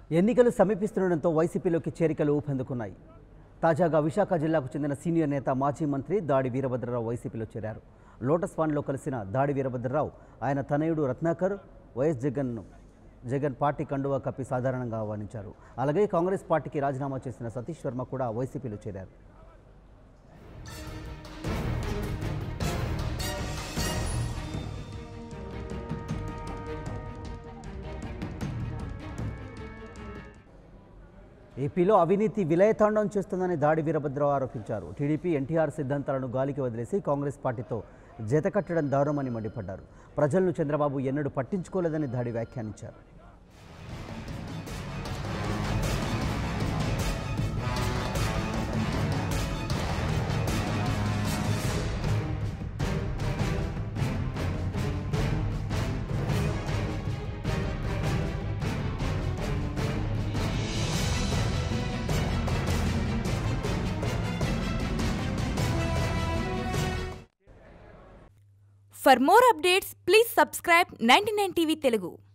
ఎన్నికలు సమీపిస్తుండటంతో వైసీపీలోకి చేరికలు ఊపందుకున్నాయి తాజాగా విశాఖ జిల్లాకు చెందిన సీనియర్ నేత మాజీ మంత్రి దాడి వీరభద్రరావు వైసీపీలో చేరారు లోటస్ ఫండ్లో కలిసిన దాడి వీరభద్రరావు ఆయన తనయుడు రత్నాకర్ వైఎస్ జగన్ను జగన్ పార్టీ కండువా కప్పి సాధారణంగా ఆహ్వానించారు అలాగే కాంగ్రెస్ పార్టీకి రాజీనామా చేసిన సతీష్ వర్మ కూడా వైసీపీలో చేరారు ఏపీలో అవినీతి విలయతాండం చేస్తుందని దాడి వీరభద్రరావు ఆరోపించారు టీడీపీ ఎన్టీఆర్ సిద్ధాంతాలను గాలికి వదిలేసి కాంగ్రెస్ పార్టీతో జతకట్టడం దారుణమని మండిపడ్డారు ప్రజలను చంద్రబాబు ఎన్నడూ పట్టించుకోలేదని దాడి వ్యాఖ్యానించారు For more updates, please subscribe 99 TV Telugu.